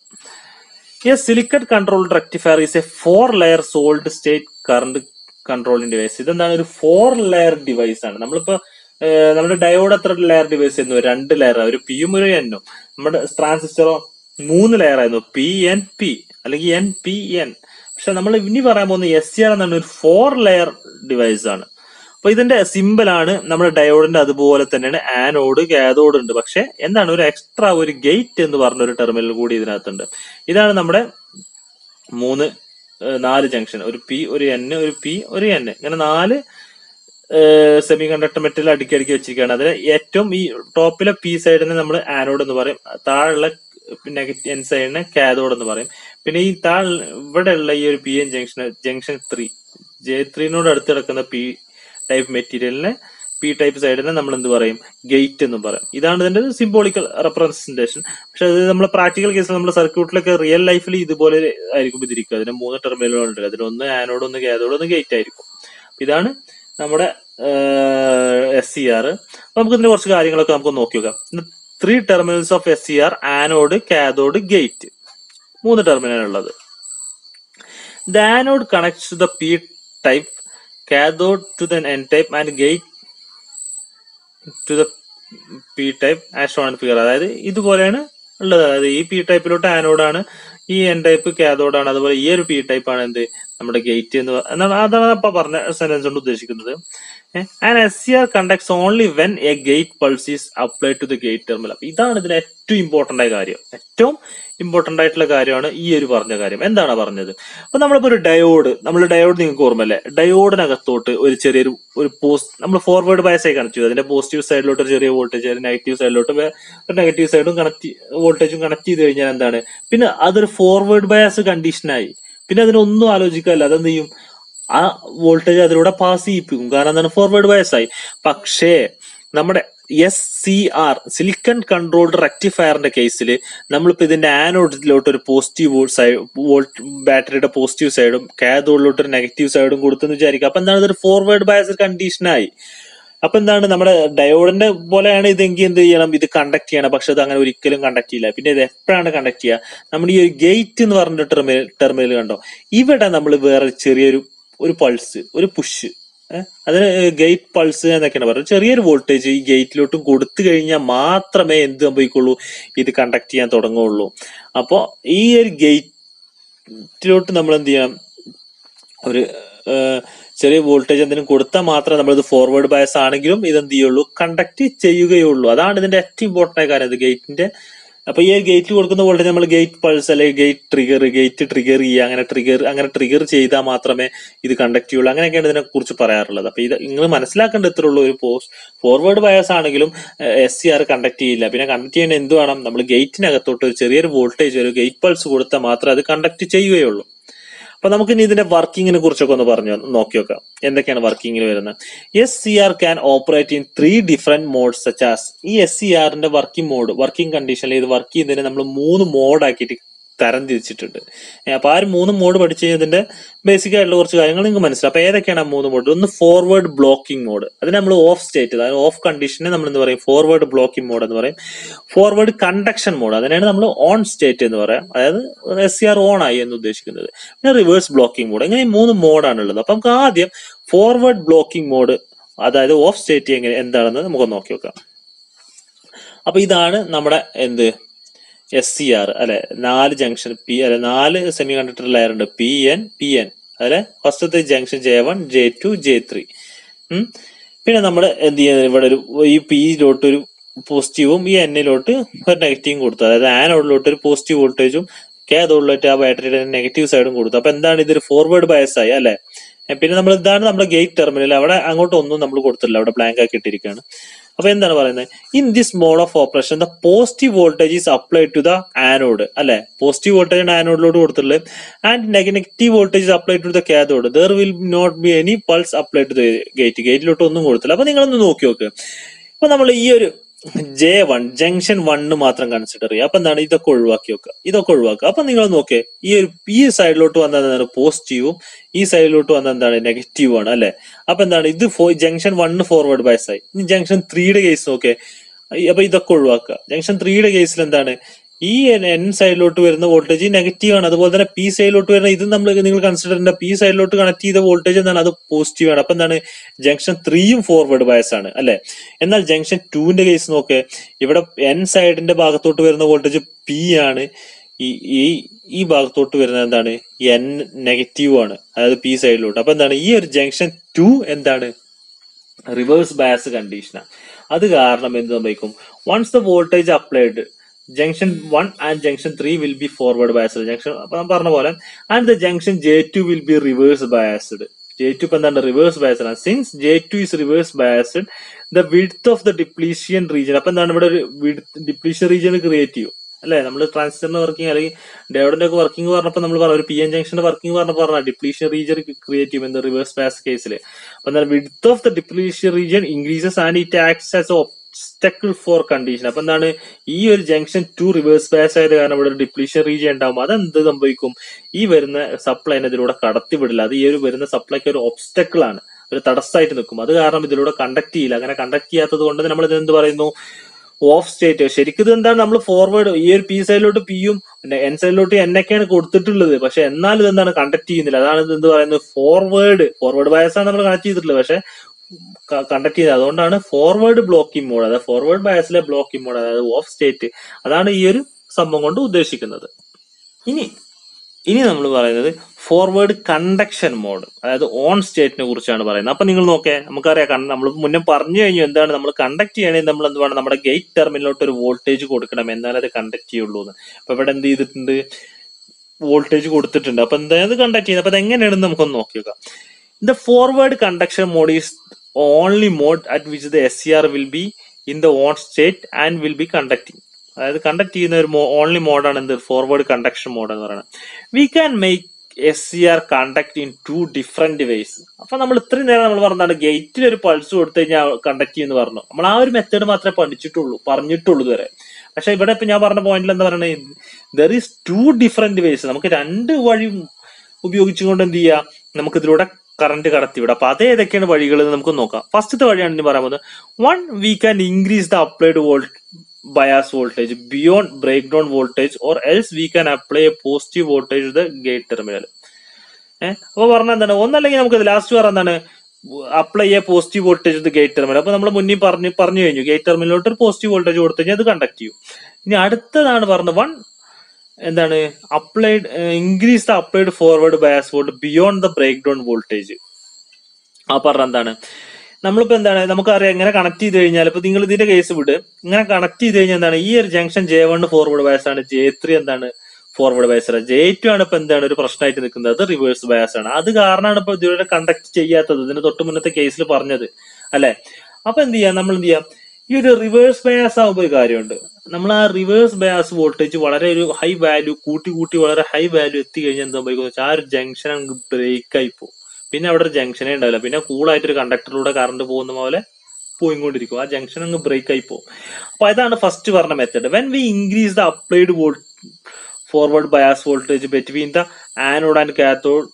A silicon controlled rectifier is a four layer solid state current controlling device. ഇതെന്താണ് ഒരു ഫോർ ലെയർ ഡിവൈസ് ആണ് നമ്മളിപ്പോ ഏഹ്, നമ്മുടെ ഡയോഡ് എത്ര ലെയർ ഡിവൈസ് ആയിരുന്നു രണ്ട് ലെയർ ഒരു പിയും ഒരു എന്നും നമ്മുടെ ട്രാൻസിസ്റ്ററോ മൂന്ന് ലെയർ ആയിരുന്നു പി എൻ പി അല്ലെങ്കിൽ എൻ പി എൻ പക്ഷെ നമ്മൾ ഇനി പറയാൻ പോകുന്ന എസ് സി ആർ എന്നാണ് ഒരു ഫോർ ലെയർ ഡിവൈസ് ആണ് അപ്പൊ ഇതിന്റെ സിമ്പിൾ ആണ് നമ്മുടെ ഡയോഡിന്റെ അതുപോലെ തന്നെയാണ് ആനോഡ് കാഥോഡ് ഉണ്ട് പക്ഷെ എന്താണ് ഒരു എക്സ്ട്രാ ഒരു ഗേറ്റ് എന്ന് പറഞ്ഞ ഒരു ടെർമിനൽ കൂടി ഇതിനകത്തുണ്ട് ഇതാണ് നമ്മുടെ മൂന്ന് ഏഹ്, നാല് ജംഗ്ഷൻ ഒരു പി ഒരു എൻ ഒരു പി ഒരു എൻ ഇങ്ങനെ നാല് സെമി കണ്ടക്ടർ മെറ്റൽ അടുക്കി അടുക്കി വെച്ചിരിക്കുകയാണ് അതിൽ ഏറ്റവും ഈ ടോപ്പിലെ പി സൈഡിനെ നമ്മൾ ആനോഡ് എന്ന് പറയും താഴെയുള്ള നെഗറ്റീവ് എൻ സൈഡിനെ കാഥോഡ് എന്ന് പറയും പിന്നെ ഈ താഴെ ഇവിടെ ഉള്ള ഈ ഒരു P N junction junction three J ത്രീനോട് അടുത്ത് കിടക്കുന്ന പി ടൈപ്പ് മെറ്റീരിയലിനെ പി ടൈപ്പ് സൈഡിനെ നമ്മൾ എന്ത് പറയും ഗേറ്റ് എന്ന് പറയും ഇതാണ് ഇതിന്റെ സിംബോളിക്കൽ റെപ്രസെന്റേഷൻ പക്ഷെ അത് നമ്മൾ പ്രാക്ടിക്കൽ കേസിൽ നമ്മുടെ സർക്യൂട്ടിലൊക്കെ റിയൽ ലൈഫിൽ ഇതുപോലെ ആയിരിക്കും ഇതിരിക്കുക അതിന് മൂന്ന് ടെർമിനലുകളുണ്ട് അതിലൊന്ന് ആനോഡ് ഒന്ന് കാഥോഡ് ഒന്ന് ഗേറ്റ് ആയിരിക്കും ഇതാണ് നമ്മുടെ എസ് സി ആർ നമുക്ക് ഇതിന്റെ കുറച്ച് കാര്യങ്ങളൊക്കെ നമുക്ക് നോക്കി നോക്കാം three terminals of S C R anode cathode gate മൂന്ന് ടെർമിനൽ ഉള്ളത് the anode connects to the P type cathode to the N type and gate to the P type as shown figure അതായത് ഇതുപോലെയാണ് ഉള്ളത് അതായത് ഈ പി ടൈപ്പിലോട്ട് ആനോഡാണ് ഈ N type കാഥോഡാണ് അതുപോലെ ഈ ഒരു പി ടൈപ്പ് ആണ് എന്ത് നമ്മുടെ ഗേറ്റ് എന്ന് പ- എന്നാണ് അതാണ് അപ്പൊ പറഞ്ഞ സെന്റൻസ് കൊണ്ട് ഉദ്ദേശിക്കുന്നത് and S C R conducts only when a gate pulse is apply to the gate terminal അപ്പൊ ഇതാണ് ഇതിന് ഏറ്റവും ഇമ്പോർട്ടന്റ് ആയ കാര്യം ഏറ്റവും ഇമ്പോർട്ടന്റ് ആയിട്ടുള്ള കാര്യമാണ് ഈ ഒരു പറഞ്ഞ കാര്യം എന്താണ് പറഞ്ഞത് അപ്പൊ നമ്മളിപ്പോ ഒരു ഡയോഡ് നമ്മൾ ഡയോഡ് നിങ്ങൾക്ക് ഓർമ്മല്ലേ ഡയോഡിനകത്തോട്ട് ഒരു ചെറിയൊരു ഒരു പോസ്റ്റ് നമ്മൾ ഫോർവേഡ് ബയസ് ആയി കണക്ട് ചെയ്തു അതിന്റെ പോസിറ്റീവ് സൈഡിലോട്ട് ഒരു ചെറിയ വോൾട്ടേജ് ഒരു നെഗറ്റീവ് സൈഡിലോട്ട് വേ- ഒരു നെഗറ്റീവ് സൈഡും കണക്ട് വോൾട്ടേജും കണക്ട് ചെയ്ത് കഴിഞ്ഞാൽ എന്താണ് പിന്നെ അതൊരു ഫോർവേഡ് ബയാസ് കണ്ടീഷനായി പിന്നെ അതിനൊന്നും ആലോചിക്കാല്ല അതെന്ത് ചെയ്യും ആ വോൾട്ടേജ് അതിലൂടെ പാസ് ചെയ്യിപ്പിക്കും കാരണം എന്താണ് ഫോർവേഡ് ബയസ് ആയി പക്ഷേ നമ്മുടെ S C R silicon controlled റെക്ടിഫയറിന്റെ കേസിൽ നമ്മളിപ്പോ ഇതിന്റെ ആനോഡിലോട്ട് ഒരു പോസിറ്റീവ് സൈഡ് വോൾട്ട് ബാറ്ററിയുടെ പോസിറ്റീവ് സൈഡും കാഥോഡിലോട്ട് ഒരു നെഗറ്റീവ് സൈഡും കൊടുത്തെന്ന് വിചാരിക്കുക അപ്പൊ എന്താണ് ഇതൊരു ഫോർവേഡ് ബയസ് കണ്ടീഷനായി അപ്പൊ എന്താണ് നമ്മുടെ ഡയോഡിന്റെ പോലെയാണ് ഇതെങ്കിൽ എന്ത് ചെയ്യണം ഇത് കണ്ടക്ട് ചെയ്യണം പക്ഷെ അത് അങ്ങനെ ഒരിക്കലും കണ്ടക്ട് ചെയ്യില്ല പിന്നെ ഇത് എപ്പോഴാണ് കണ്ടക്ട് ചെയ്യുക നമ്മുടെ ഈ ഒരു ഗേറ്റ് എന്ന് പറഞ്ഞ ടെർമിനൽ ടെർമിനൽ കണ്ടോ ഇവിടെ നമ്മൾ വേറെ ചെറിയൊരു ഒരു പൾസ് ഒരു പുഷ് അതിന് ഗേറ്റ് പൾസ് എന്നൊക്കെയാണ് പറയുന്നത് ചെറിയൊരു വോൾട്ടേജ് ഈ ഗേറ്റിലോട്ടും കൊടുത്തു കഴിഞ്ഞാൽ മാത്രമേ എന്ത് സംഭവിക്കുള്ളൂ ഇത് കണ്ടക്ട് ചെയ്യാൻ തുടങ്ങുള്ളൂ അപ്പോ ഈ ഒരു ഗേറ്റിലോട്ട് നമ്മൾ എന്ത് ചെയ്യണം ഒരു ഏഹ്, ചെറിയ വോൾട്ടേജ് എന്തെങ്കിലും കൊടുത്താൽ മാത്രമേ നമ്മളിത് ഫോർവേഡ് ബയസ് ആണെങ്കിലും ഇത് എന്ത് ചെയ്യുള്ളൂ കണ്ടക്ട് ചെയ്യുകയുള്ളൂ അതാണ് ഇതിന്റെ ഏറ്റവും ഇമ്പോർട്ടന്റ് ആയ കാര്യം ഇത് ഗേറ്റിന്റെ അപ്പൊ ഈ ഗേറ്റിൽ കൊടുക്കുന്ന വോൾട്ടേജ് നമ്മൾ ഗേറ്റ് പൾസ് അല്ലെങ്കിൽ ഗേറ്റ് ട്രിഗർ ഗേറ്റ് ട്രിഗർ ചെയ്യുക അങ്ങനെ ട്രിഗർ അങ്ങനെ ട്രിഗർ ചെയ്താൽ മാത്രമേ ഇത് കണ്ടക്ട് ചെയ്യുള്ളൂ അങ്ങനെയൊക്കെയാണ് ഇതിനെ കുറിച്ച് പറയാറുള്ളത് അപ്പൊ ഇത് നിങ്ങൾ മനസ്സിലാക്കേണ്ട ഇത്ര ഉള്ളൂ ഒരു പോസ്റ്റ് ഫോർവേഡ് ബയസ് ആണെങ്കിലും എസ് സി ആർ കണ്ടക്ട് ചെയ്യില്ല പിന്നെ കണ്ടക്ട് ചെയ്യാൻ എന്ത് വേണം നമ്മൾ ഗേറ്റിനകത്തോട്ട് ഒരു ചെറിയൊരു വോൾട്ടേജ് ഒരു ഗേറ്റ് പൾസ് കൊടുത്താൽ മാത്രമേ അത് കണ്ടക്ട് ചെയ്യുകയുള്ളൂ അപ്പൊ നമുക്ക് ഇനി ഇതിന്റെ വർക്കിങ്ങിനെ കുറിച്ചൊക്കെ ഒന്ന് പറഞ്ഞു നോക്കി നോക്കാം എന്തൊക്കെയാണ് വർക്കിങ്ങിൽ വരുന്നത് S C R can operate in three different modes such as ഈ എസ് സി ആറിന്റെ വർക്കിംഗ് മോഡ് വർക്കിംഗ് കണ്ടീഷനിൽ ഇത് വർക്ക് ചെയ്യുന്നതിന് നമ്മൾ മൂന്ന് മോഡ് ആക്കിയിട്ട് തരം തിരിച്ചിട്ടുണ്ട് ഏ, അപ്പൊ ആ ഒരു മൂന്ന് മോഡ് പഠിച്ചു കഴിഞ്ഞതിന്റെ ബേസിക് ആയിട്ടുള്ള കുറച്ച് കാര്യങ്ങൾ നിങ്ങൾക്ക് മനസ്സിലാവും അപ്പൊ ഏതൊക്കെയാണ് ആ മൂന്ന് മോഡ് ഒന്ന് ഫോർവേഡ് ബ്ലോക്കിംഗ് മോഡ് അതിന് നമ്മൾ ഓഫ് സ്റ്റേറ്റ് അതായത് ഓഫ് കണ്ടീഷനെ നമ്മൾ എന്ത് പറയും ഫോർവേഡ് ബ്ലോക്കിംഗ് മോഡ് എന്ന് പറയും ഫോർവേഡ് കണ്ടക്ഷൻ മോഡ് അതിനാണ് നമ്മൾ ഓൺ സ്റ്റേറ്റ് എന്ന് പറയാം അതായത് എസ് സി ആർ ഓൺ ആയി എന്ന് ഉദ്ദേശിക്കുന്നത് പിന്നെ റിവേഴ്സ് ബ്ലോക്കിംഗ് മോഡ് ഇങ്ങനെ ഈ മൂന്ന് മോഡാണ് ഉള്ളത് അപ്പൊ നമുക്ക് ആദ്യം ഫോർവേഡ് ബ്ലോക്കിംഗ് മോഡ് അതായത് ഓഫ് സ്റ്റേറ്റ് എങ്ങനെ എന്താണെന്ന് നമുക്ക് നോക്കി നോക്കാം അപ്പൊ ഇതാണ് നമ്മുടെ എന്ത് എസ് സി ആർ അല്ലെ നാല് ജംഗ്ഷൻ പി അല്ലെ നാല് സെമി കണ്ടക്ടർ ലെയർ ഉണ്ട് പി എൻ പി എൻ അല്ലെ ഫസ്റ്റത്തെ junction J one J two J three പിന്നെ നമ്മൾ എന്ത് ചെയ്യുന്നത് ഇവിടെ ഒരു ഈ പിയിലോട്ട് ഒരു പോസിറ്റീവും ഈ എന്നിലോട്ട് ഒരു നെഗറ്റീവും കൊടുത്തു അതായത് ആനോഡിലോട്ട് ഒരു പോസിറ്റീവ് വോൾട്ടേജും കാതോഡിലോട്ട് ആ ബാറ്ററിയുടെ നെഗറ്റീവ് സൈഡും കൊടുത്തു അപ്പൊ എന്താണ് ഇതൊരു ഫോർവേഡ് ബയസ് ആയി അല്ലെ ഏ, പിന്നെ നമ്മൾ ഇതാണ് നമ്മുടെ ഗേറ്റ് ടെർമിനൽ അവിടെ അങ്ങോട്ട് ഒന്നും നമ്മൾ കൊടുത്തില്ല അവിടെ ബ്ലാങ്ക് ആക്കി ഇട്ടിരിക്കുകയാണ് അപ്പൊ എന്താണ് പറയുന്നത് in this mode of operation the positive voltage is apply to the anode അല്ലെ പോസിറ്റീവ് വോൾട്ടേജ് ആനോഡിലോട്ട് കൊടുത്തിട്ടുള്ളത് and negative voltage apply to the cathode there will not be any pulse apply to the gate ഗേറ്റിലോട്ട് ഒന്നും കൊടുത്തില്ല അപ്പൊ നിങ്ങളൊന്ന് നോക്കി നോക്ക് അപ്പൊ നമ്മൾ ഈ ഒരു ജെ വൺ ജംഗ്ഷൻ വണ്ണ് മാത്രം കൺസിഡർ ചെയ്യുക അപ്പൊ എന്താണ് ഇതൊക്കെ ഒഴിവാക്കി വെക്കുക ഇതൊക്കെ ഒഴിവാക്കുക അപ്പൊ നിങ്ങൾ നോക്കിയേ ഈ ഒരു ഈ സൈഡിലോട്ട് വന്ന എന്താണ് പോസിറ്റീവും ഈ സൈഡിലോട്ട് വന്ന എന്താണ് നെഗറ്റീവ് ആണ് അല്ലെ അപ്പൊ എന്താണ് ഇത് ജംഗ്ഷൻ വണ്ണ് ഫോർവേഡ് ബയസ് ആയി ഇനി ജംഗ്ഷൻ ത്രീയുടെ കേസ് നോക്കിയേ അപ്പൊ ഇതൊക്കെ ഒഴിവാക്കുക ജംഗ്ഷൻ ത്രീയുടെ കേസിൽ എന്താണ് ഈ എൻ സൈഡിലോട്ട് വരുന്ന വോൾട്ടേജ് നെഗറ്റീവ് ആണ് അതുപോലെ തന്നെ പി സൈഡിലോട്ട് വരുന്ന ഇത് നമ്മൾ നിങ്ങൾ കൺസിഡർ ചെയ്യേണ്ട പി സൈഡിലോട്ട് കണക്ട് ചെയ്ത വോൾട്ടേജ് എന്താണ് അത് പോസിറ്റീവ് ആണ് അപ്പൊ എന്താണ് ജംഗ്ഷൻ ത്രീയും ഫോർവേഡ് ബയസ് ആണ് അല്ലെ എന്നാൽ ജംഗ്ഷൻ ടുവിന്റെ കേസ് നോക്ക് ഇവിടെ എൻ സൈഡിന്റെ ഭാഗത്തോട്ട് വരുന്ന വോൾട്ടേജ് പി ആണ് ഈ ഈ ഈ ഭാഗത്തോട്ട് വരുന്നത് എന്താണ് എൻ നെഗറ്റീവ് ആണ് അതായത് പി സൈഡിലോട്ട് അപ്പൊ എന്താണ് ഈ ഒരു ജംഗ്ഷൻ ടു എന്താണ് റിവേഴ്സ് ബയസ് കണ്ടീഷനാണ് അത് കാരണം എന്ത് സംഭവിക്കും once the voltage applied junction one and junction three will be forward biased junction അപ്പൊ ഞാൻ പറഞ്ഞ പോലെ and the junction J two will be reverse biased J two ഇപ്പൊ എന്താണ് റിവേഴ്സ് ബയസ്ഡ് ആണ് since J two is reverse biased the width of the depletion region അപ്പൊ എന്താണ് ഇവിടെ ഒരു ഡിപ്ലീഷൻ റീജിയൻ ക്രിയേറ്റ് ചെയ്യും അല്ലെ നമ്മൾ ട്രാൻസിസ്റ്ററിന്റെ വർക്കിംഗ് അല്ലെങ്കിൽ ഡയോഡിന്റെ ഒക്കെ വർക്കിംഗ് പറഞ്ഞപ്പോൾ നമ്മൾ പറഞ്ഞു ഒരു പി എൻ ജംഗ്ഷന്റെ വർക്കിംഗ് പറഞ്ഞപ്പോൾ പറഞ്ഞ ഡിപ്ലീഷൻ റീജിയൻ ക്രിയേറ്റ് ചെയ്യും എന്താ റിവേഴ്സ് പാസ് കേസിൽ അപ്പൊ എന്താണ് width of the depletion region increases and it acts as obstacle for condition അപ്പൊ എന്താണ് ഈ ഒരു ജംഗ്ഷൻ ടു റിവേഴ്സ് പാസ് ആയത് കാരണം ഇവിടെ ഒരു ഡിപ്ലീഷൻ റീജിയൻ ഉണ്ടാവും അതെന്ത് സംഭവിക്കും ഈ വരുന്ന സപ്ലൈ ഇതിലൂടെ കടത്തിവിടില്ല അത് ഈ ഒരു വരുന്ന സപ്ലൈക്ക് ഒരു ഒബ്സ്റ്റക്കിൾ ആണ് ഒരു തടസ്സമായിട്ട് നിൽക്കും അത് കാരണം ഇതിലൂടെ കണ്ടക്ട് ചെയ്യില്ല അങ്ങനെ കണ്ടക്ട് ചെയ്യാത്തത് കൊണ്ട് നമ്മൾ ഇത് എന്ത് പറയുന്നു ഓഫ് സ്റ്റേറ്റ് ശരിക്കും ഇത് എന്താണ് നമ്മൾ ഫോർവേഡ് ഈ ഒരു പി സൈഡിലോട്ട് പിയും എൻ സൈഡിലോട്ട് എൻ ഒക്കെയാണ് കൊടുത്തിട്ടുള്ളത് പക്ഷെ എന്നാൽ ഇത് എന്താണ് കണ്ടക്ട് ചെയ്യുന്നില്ല അതാണ് ഇത് എന്ത് പറയുന്നത് ഫോർവേഡ് ഫോർവേഡ് ബയസ് ആണ് നമ്മൾ കണക്ട് ചെയ്തിട്ടുള്ളത് പക്ഷെ കണ്ടക്ട് ചെയ്തത് അതുകൊണ്ടാണ് ഫോർവേഡ് ബ്ലോക്കിംഗ് മോഡ് അതായത് ഫോർവേഡ് ബയസിലെ ബ്ലോക്കിംഗ് മോഡ് അതായത് ഓഫ് സ്റ്റേറ്റ് അതാണ് ഈ ഒരു സംഭവം കൊണ്ട് ഉദ്ദേശിക്കുന്നത് ഇനി ഇനി നമ്മൾ പറയുന്നത് ഫോർവേഡ് കണ്ടക്ഷൻ മോഡ് അതായത് ഓൺ സ്റ്റേറ്റിനെ കുറിച്ചാണ് പറയുന്നത് അപ്പൊ നിങ്ങൾ നോക്കേ നമുക്കറിയാം നമ്മൾ മുന്നേ പറഞ്ഞു കഴിഞ്ഞു എന്താണ് നമ്മൾ കണ്ടക്ട് ചെയ്യണമെങ്കിൽ നമ്മൾ എന്ത് വേണം നമ്മുടെ ഗേറ്റ് ടെർമിനലോട്ട് ഒരു വോൾട്ടേജ് കൊടുക്കണം എന്നാലേ അത് കണ്ടക്ട് ചെയ്യുള്ളൂ എന്ന് അപ്പൊ ഇവിടെ എന്ത് ചെയ്തിട്ടുണ്ട് വോൾട്ടേജ് കൊടുത്തിട്ടുണ്ട് അപ്പൊ എന്തായത് കണ്ടക്ട് ചെയ്യുന്നത് അപ്പൊ അത് എങ്ങനെയാണെന്ന് നമുക്കൊന്ന് നോക്കി നോക്കാം the forward conduction mode is only mode at which the S C R will be in the on state and will be conducting അതായത് കണ്ടക്ട് ചെയ്യുന്ന ഒരു ഓൺലി മോഡാണ് എന്ത് ഫോർവേഡ് കണ്ടക്ഷൻ മോഡ് എന്ന് പറയുന്നത് we can make S C R conduct in two different ways അപ്പൊ നമ്മൾ ഇത്രയും നേരം നമ്മൾ പറഞ്ഞാണ് ഗേറ്റിൽ ഒരു പൾസ് കൊടുത്തു കഴിഞ്ഞാൽ കണ്ടക്ട് ചെയ്യുന്നു പറഞ്ഞു നമ്മൾ ആ ഒരു മെത്തേഡ് മാത്രമേ പഠിച്ചിട്ടുള്ളൂ പറഞ്ഞിട്ടുള്ളൂ ഇതുവരെ പക്ഷെ ഇവിടെ ഇപ്പൊ ഞാൻ പറഞ്ഞ പോയിന്റിൽ എന്താ പറയുന്നത് there is two different ways നമുക്ക് രണ്ട് വഴി ഉപയോഗിച്ചുകൊണ്ട് എന്ത് ചെയ്യാം നമുക്ക് ഇതിലൂടെ കറണ്ട് കടത്തിവിടാം അപ്പൊ അത് ഏതൊക്കെയാണ് വഴികൾ എന്ന് നമുക്ക് നോക്കാം ഫസ്റ്റത്തെ വഴിയാണ് ഇനി പറയാൻ പോകുന്നത് one we can increase the applied volt bias voltage beyond breakdown voltage or else we can apply a positive voltage to the gate terminal ഏഹ് അപ്പൊ പറഞ്ഞ എന്താണ് ഒന്നല്ലെങ്കിൽ നമുക്ക് ലാസ്റ്റ് പറഞ്ഞ എന്താണ് അപ്ലൈ ചെയ്യാൻ പോസിറ്റീവ് വോൾട്ടേജ് ഇത് ഗേറ്റ് ടെർമിനൽ അപ്പൊ നമ്മൾ മുന്നിൽ പറഞ്ഞു പറഞ്ഞു കഴിഞ്ഞു ഗേറ്റ് ടെർമിനലോട്ട് ഒരു പോസിറ്റീവ് വോൾട്ടേജ് കൊടുത്തു കഴിഞ്ഞാൽ അത് കണ്ടക്ട് ചെയ്യും ഇനി അടുത്തതാണ് പറഞ്ഞത് വൺ എന്താണ് applied increase the applied forward bias volt beyond the breakdown voltage ആ പറഞ്ഞ എന്താണ് നമ്മളിപ്പോ എന്താണ് നമുക്കറിയാം എങ്ങനെ കണക്ട് ചെയ്ത് കഴിഞ്ഞാൽ ഇപ്പൊ നിങ്ങൾ ഇതിന്റെ കേസ് വിട് ഇങ്ങനെ കണക്ട് ചെയ്ത് കഴിഞ്ഞാൽ എന്താണ് ഈ ഒരു junction J one forward bias ആണ് ജെ ത്രീ എന്താണ് ഫോർവേഡ് ബയസ് ആണ് ജെ ടു ആണ് ഇപ്പൊ എന്താണ് ഒരു പ്രശ്നമായിട്ട് നിൽക്കുന്നത് അത് റിവേഴ്സ് ബയസ് ആണ് അത് കാരണമാണ് ഇപ്പൊ ഇതുവരെ കണ്ടക്ട് ചെയ്യാത്തത് ഇതിന് തൊട്ട് മുന്നത്തെ കേസിൽ പറഞ്ഞത് അല്ലെ അപ്പൊ എന്ത് ചെയ്യാം നമ്മൾ എന്ത് ചെയ്യാം ഈ ഒരു റിവേഴ്സ് ബയാസ് ആകുമ്പോൾ ഒരു കാര്യമുണ്ട് നമ്മൾ ആ റിവേഴ്സ് ബയാസ് വോൾട്ടേജ് വളരെ ഒരു ഹൈ വാല്യൂ കൂട്ടി കൂട്ടി വളരെ ഹൈ വാല്യൂ എത്തി കഴിഞ്ഞാൽ എന്താ സംഭവിക്കുന്നത് ആ ഒരു ജംഗ്ഷൻ അങ്ങ് ബ്രേക്ക് ആയി പോകും പിന്നെ അവിടെ ഒരു ജംഗ്ഷനേ ഉണ്ടാവില്ല പിന്നെ കൂളായിട്ട് ഒരു കണ്ടക്ടറിലൂടെ കറണ്ട് പോകുന്ന പോലെ പോയിക്കൊണ്ടിരിക്കും ആ ജംഗ്ഷൻ അങ്ങ് ബ്രേക്ക് ആയി പോകും അപ്പൊ ഇതാണ് ഫസ്റ്റ് പറഞ്ഞ method when we increase the applied volt forward bias voltage between the anode and cathode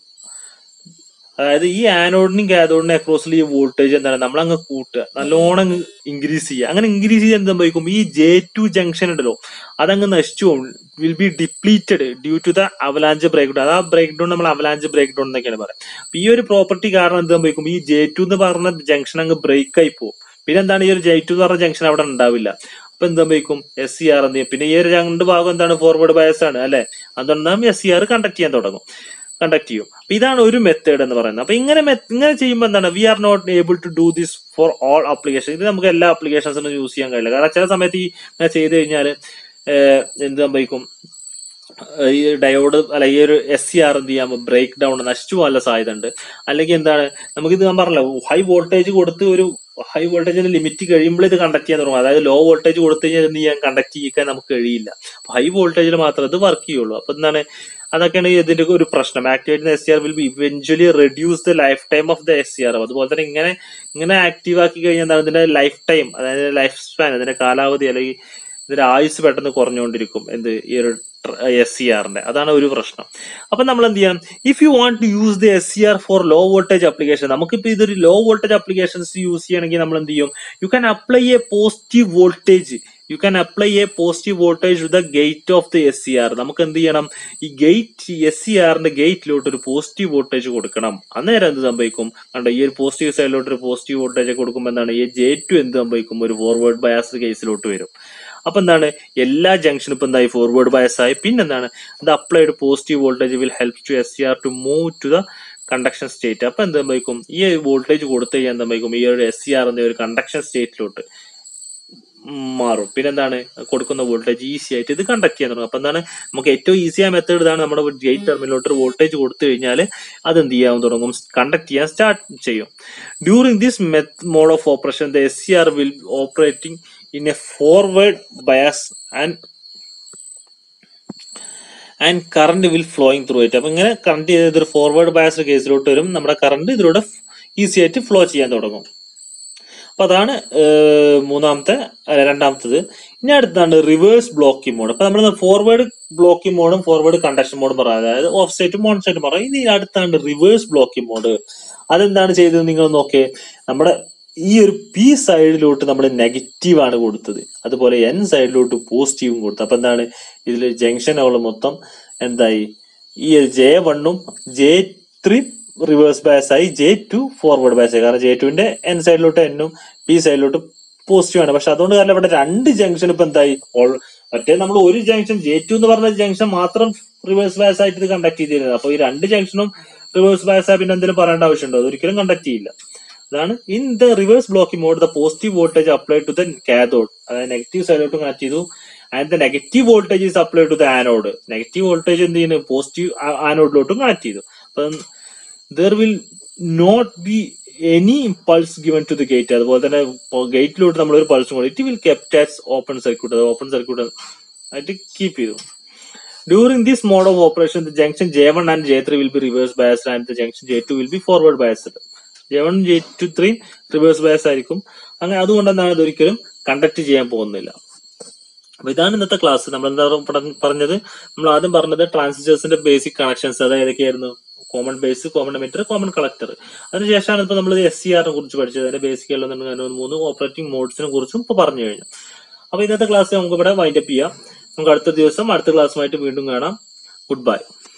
അതായത് ഈ ആനോഡിനും കാഥോഡിനും അക്രോസിൽ ഈ വോൾട്ടേജ് എന്താണ് നമ്മൾ അങ്ങ് കൂട്ടുക നല്ലോണം അങ്ങ് ഇൻക്രീസ് ചെയ്യുക അങ്ങനെ ഇൻക്രീസ് ചെയ്യാൻ എന്ത് സംഭവിക്കും ഈ ജെ ടു ജംഗ്ഷൻ ഉണ്ടല്ലോ അതങ്ങ് നശിച്ചു പോകും will be depleted due to the avalanche breakdown അത് ആ ബ്രേക്ക് ഡൗൺ നമ്മൾ അവലാഞ്ച് ബ്രേക്ക് ഡൗൺ എന്നൊക്കെയാണ് പറയുക അപ്പൊ ഈ ഒരു പ്രോപ്പർട്ടി കാരണം എന്ത് സംഭവിക്കും ഈ ജെ ടു എന്ന് പറഞ്ഞ ജംഗ്ഷൻ അങ്ങ് ബ്രേക്ക് ആയി പോകും പിന്നെ എന്താണ് ഈ ഒരു ജെ ടു എന്ന് പറഞ്ഞ ജംഗ്ഷൻ അവിടെ ഉണ്ടാവില്ല അപ്പൊ എന്ത് സംഭവിക്കും എസ് സി ആർ എന്ത് ചെയ്യും പിന്നെ ഈ ഒരു രണ്ട് ഭാഗം എന്താണ് ഫോർവേഡ് ബയസ് ആണ് അല്ലെ അതുകൊണ്ടാകും എസ് സി ആർ കണ്ടക്ട് ചെയ്യാൻ തുടങ്ങും കണ്ടക്ട് ചെയ്യും അപ്പൊ ഇതാണ് ഒരു മെത്തേഡ് എന്ന് പറയുന്നത് അപ്പൊ ഇങ്ങനെ ഇങ്ങനെ ചെയ്യുമ്പോൾ എന്താണ് we are not able to do this for all application ഇത് നമുക്ക് എല്ലാ ആപ്ലിക്കേഷൻസിനും യൂസ് ചെയ്യാൻ കഴിയില്ല കാരണം ചില സമയത്ത് ഈ ഇങ്ങനെ ചെയ്ത് കഴിഞ്ഞാൽ എന്ത് സംഭവിക്കും ഈ ഡയോഡ് അല്ല ഈ ഒരു എസ് സി ആർ എന്ത് ചെയ്യാം ബ്രേക്ക് ഡൗൺ നശിച്ചു പോകാനുള്ള സാധ്യത ഉണ്ട് അല്ലെങ്കിൽ എന്താണ് നമുക്കിത് ഞാൻ പറഞ്ഞല്ലോ ഹൈ വോൾട്ടേജ് കൊടുത്ത് ഒരു ഹൈ വോൾട്ടേജിന്റെ ലിമിറ്റ് കഴിയുമ്പോൾ ഇത് കണ്ടക്ട് ചെയ്യാൻ തുടങ്ങും അതായത് ലോ വോൾട്ടേജ് കൊടുത്തു കഴിഞ്ഞാൽ എന്ത് ചെയ്യാൻ കണ്ടക്ട് ചെയ്യിക്കാൻ നമുക്ക് കഴിയില്ല അപ്പൊ ഹൈ വോൾട്ടേജിൽ മാത്രമേ ഇത് വർക്ക് ചെയ്യുള്ളൂ അപ്പൊ എന്താണ് അതൊക്കെയാണ് ഇതിന്റെ ഒരു പ്രശ്നം activate S C R will be eventually reduce the lifetime of the S C R അതുപോലെ തന്നെ ഇങ്ങനെ ഇങ്ങനെ ആക്റ്റീവ് ആക്കി കഴിഞ്ഞാൽ എന്താണ് ഇതിന്റെ ലൈഫ് ടൈം അതായത് ലൈഫ് സ്പാൻ ഇതിന്റെ കാലാവധി അല്ലെങ്കിൽ ഇതിന്റെ ആയുസ് പെട്ടെന്ന് കുറഞ്ഞുകൊണ്ടിരിക്കും എന്ത് ഈ ഒരു എസ് സി ആറിന്റെ അതാണ് ഒരു പ്രശ്നം അപ്പൊ നമ്മൾ എന്ത് ചെയ്യാം if you want to use the S C R for low voltage application നമുക്കിപ്പോ ഇതൊരു ലോ വോൾട്ടേജ് അപ്ലിക്കേഷൻസ് യൂസ് ചെയ്യണമെങ്കിൽ നമ്മൾ എന്ത് ചെയ്യും you can apply a positive voltage you can apply a positive voltage to the gate of the S C R നമുക്ക് എന്ത് ചെയ്യണം ഈ ഗേറ്റ് എസ് സി ആറിന്റെ ഗേറ്റിലോട്ട് ഒരു പോസിറ്റീവ് വോൾട്ടേജ് കൊടുക്കണം അന്നേരം എന്ത് സംഭവിക്കും കണ്ടോ ഈ ഒരു പോസിറ്റീവ് സൈഡിലോട്ട് ഒരു പോസിറ്റീവ് വോൾട്ടേജ് കൊടുക്കുമ്പോൾ എന്താണ് ഈ ജെ ടു എന്ത് സംഭവിക്കും ഒരു ഫോർവേഡ് ബയാസ് കേസിലോട്ട് വരും അപ്പൊ എന്താണ് എല്ലാ ജംഗ്ഷനും ഇപ്പൊ എന്തായി ഫോർവേഡ് ബയസ് ആയി പിന്നെന്താണ് the applied positive voltage will help to S C R to move to the conduction state അപ്പൊ എന്ത് സംഭവിക്കും ഈ വോൾട്ടേജ് കൊടുത്തു കഴിഞ്ഞാൽ എന്ത് സംഭവിക്കും ഈ ഒരു എസ് സി ആർ എന്ന ഒരു കണ്ടക്ഷൻ സ്റ്റേറ്റിലോട്ട് മാറും പിന്നെന്താണ് കൊടുക്കുന്ന വോൾട്ടേജ് ഈസി ആയിട്ട് ഇത് കണ്ടക്ട് ചെയ്യാൻ തുടങ്ങും അപ്പൊ എന്താണ് നമുക്ക് ഏറ്റവും ഈസി ആയ മെത്തേഡ് ഇതാണ് നമ്മുടെ ഗേറ്റ് ടെർമിനലോട്ട് ഒരു വോൾട്ടേജ് കൊടുത്തു കഴിഞ്ഞാൽ അത് എന്ത് ചെയ്യാൻ തുടങ്ങും കണ്ടക്ട് ചെയ്യാൻ സ്റ്റാർട്ട് ചെയ്യും during this mode of operation the S C R will operating in a forward bias and and current will flowing through it അപ്പൊ ഇങ്ങനെ കറണ്ട് ചെയ്ത് ഒരു ഫോർവേഡ് ബയസ്ഡ് കേസിലോട്ട് വരും നമ്മുടെ കറണ്ട് ഇതിലൂടെ ഈസി ആയിട്ട് ഫ്ലോ ചെയ്യാൻ തുടങ്ങും അപ്പൊ അതാണ് ഏഹ്, മൂന്നാമത്തെ അല്ല, രണ്ടാമത്തത് ഇനി അടുത്താണ് റിവേഴ്സ് ബ്ലോക്കിംഗ് മോഡ് അപ്പൊ നമ്മൾ ഫോർവേഡ് ബ്ലോക്കിംഗ് മോഡും ഫോർവേഡ് കണ്ടക്ഷൻ മോഡും പറയാം അതായത് ഓഫ് സൈറ്റും ഓൺ സൈറ്റും പറയാം ഇനി അടുത്താണ് റിവേഴ്സ് ബ്ലോക്കിംഗ് മോഡ് അതെന്താണ് ചെയ്തത് നിങ്ങൾ നോക്കേ നമ്മുടെ ഈ ഒരു പി സൈഡിലോട്ട് നമ്മൾ നെഗറ്റീവ് ആണ് കൊടുത്തത് അതുപോലെ എൻ സൈഡിലോട്ട് പോസിറ്റീവും കൊടുത്തു അപ്പൊ എന്താണ് ഇതിൽ ജംഗ്ഷനുകൾ മൊത്തം എന്തായി ഈ ജെ വണ്ണും ജെ ത്രീ റിവേഴ്സ് ബയസ് ആയി ജെ ടു ഫോർവേഡ് ബയസ് ആയി കാരണം ജെ ടുവിന്റെ എൻ സൈഡിലോട്ട് എന്നും പി സൈഡിലോട്ട് പോസിറ്റീവ് ആണ് പക്ഷെ അതുകൊണ്ട് കാരണം ഇവിടെ രണ്ട് ജംഗ്ഷൻ ഇപ്പൊ എന്തായി ഓൾ- മറ്റേ നമ്മൾ ഒരു ജംഗ്ഷൻ ജെ ടു എന്ന് പറഞ്ഞ ജംഗ്ഷൻ മാത്രം റിവേഴ്സ് ബയസ് ആയിട്ട് ഇത് കണ്ടക്ട് ചെയ്തിരുന്നത് അപ്പൊ ഈ രണ്ട് ജംഗ്ഷനും റിവേഴ്സ് ബയസ് ആയി പിന്നെ എന്തെങ്കിലും പറയേണ്ട ആവശ്യമുണ്ടോ അതൊരിക്കലും കണ്ടക്ട് ചെയ്യില്ല അതാണ് in the reverse blocking mode the positive voltage apply to the cathode അതായത് നെഗറ്റീവ് സൈഡിലോട്ട് കണക്ട് ചെയ്തു and the negative voltage is apply to the anode negative voltage എന്ത് ചെയ്യുന്നു പോസിറ്റീവ് ആനോഡിലോട്ടും കണക്ട് ചെയ്തു അപ്പം there will not be any pulse given to the gate അതുപോലെ തന്നെ ഗേറ്റിലോട്ട് നമ്മൾ ഒരു പൾസും കൂടി it will kept as open circuit അത് ഓപ്പൺ സർക്യൂട്ട് ആയിട്ട് കീപ്പ് ചെയ്തു During this mode of operation, the junction J1 and J3 will be reverse biased and the junction J2 will be forward biased. J1 J2 3 reverse bias ആയിരിക്കും അങ്ങനെ അതുകൊണ്ട് എന്താണ് ഇതൊരിക്കലും conduct ചെയ്യാൻ പോകുന്നില്ല അപ്പൊ ഇതാണ് ഇന്നത്തെ ക്ലാസ് നമ്മൾ എന്താ പറ- പറഞ്ഞത് നമ്മൾ ആദ്യം പറഞ്ഞത് ട്രാൻസിസ്റ്റേഴ്സിന്റെ ബേസിക് കണക്ഷൻസ് അത് ഏതൊക്കെയായിരുന്നു common base common emitter common collector അതിനുശേഷമാണ് ഇപ്പൊ നമ്മൾ എസ് സി ആറിനെ കുറിച്ച് പഠിച്ചത് അതിന്റെ ബേസിക് എല്ലാം മൂന്ന് ഓപ്പറേറ്റിംഗ് മോഡ്സിനെ കുറിച്ചും ഇപ്പൊ പറഞ്ഞു കഴിഞ്ഞു അപ്പൊ ഇന്നത്തെ ക്ലാസ് നമുക്ക് ഇവിടെ വൈൻഡപ്പ് ചെയ്യാം നമുക്ക് അടുത്ത ദിവസം അടുത്ത ക്ലാസ്സുമായിട്ട് വീണ്ടും കാണാം ഗുഡ് ബൈ